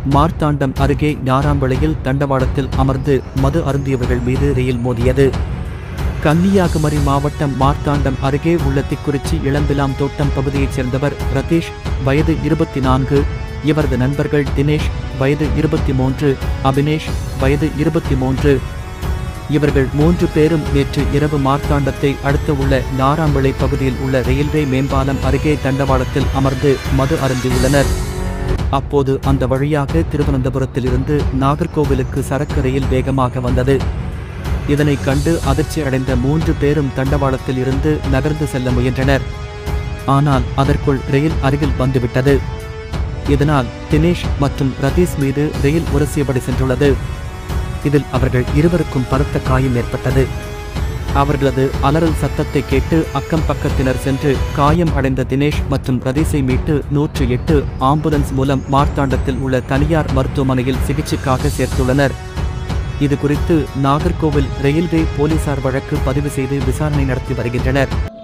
மார்த்தாண்டம் அருகே ஞாராம்பளையில் தண்டவாளத்தில் அமர்ந்து மது அருந்தியவர்கள் மீது ரயில் மோதியது கன்னியாகுமரி மாவட்டம் மார்த்தாண்டம் அருகே உள்ள திக்குறிச்சி இளம்பிலாம் தோட்டம் பகுதியைச் சேர்ந்தவர் ரதீஷ் வயது இருபத்தி நான்கு இவரது நண்பர்கள் தினேஷ் வயது இருபத்தி மூன்று அபினேஷ் வயது இருபத்தி மூன்று இவர்கள் மூன்று பேரும் நேற்று இரவு மார்த்தாண்டத்தை அடுத்து உள்ள நாராம்பிளை பகுதியில் உள்ள ரயில்வே மேம்பாலம் அருகே தண்டவாளத்தில் அமர்ந்து மது அருந்தியுள்ளனர் அப்போது அந்த வழியாக திருவனந்தபுரத்தில் இருந்து நாகர்கோவிலுக்கு சரக்கு ரயில் வேகமாக வந்தது இதனைக் கண்டு அதிர்ச்சி அடைந்த மூன்று பேரும் தண்டவாளத்தில் இருந்து நகர்ந்து செல்ல முயன்றனர் ஆனால் அதற்குள் ரயில் அருகில் வந்துவிட்டது இதனால் தினேஷ் மற்றும் ரதீஷ் மீது ரயில் உரசியபடி சென்றுள்ளது இதில் அவர்கள் இருவருக்கும் பலத்த காயம் ஏற்பட்டது அவர்களது அலறல் சத்தத்தை கேட்டு அக்கம் பக்கத்தினர் சென்று காயம் அடைந்த தினேஷ் மற்றும் ரதீஷை மீட்டு நூற்று எட்டு ஆம்புலன்ஸ் மூலம் மார்த்தாண்டத்தில் உள்ள தனியார் மருத்துவமனையில் சிகிச்சைக்காக சேர்த்துள்ளனர் இது குறித்து நாகர்கோவில் ரயில்வே போலீசார் வழக்கு பதிவு செய்து விசாரணை நடத்தி வருகின்றனர்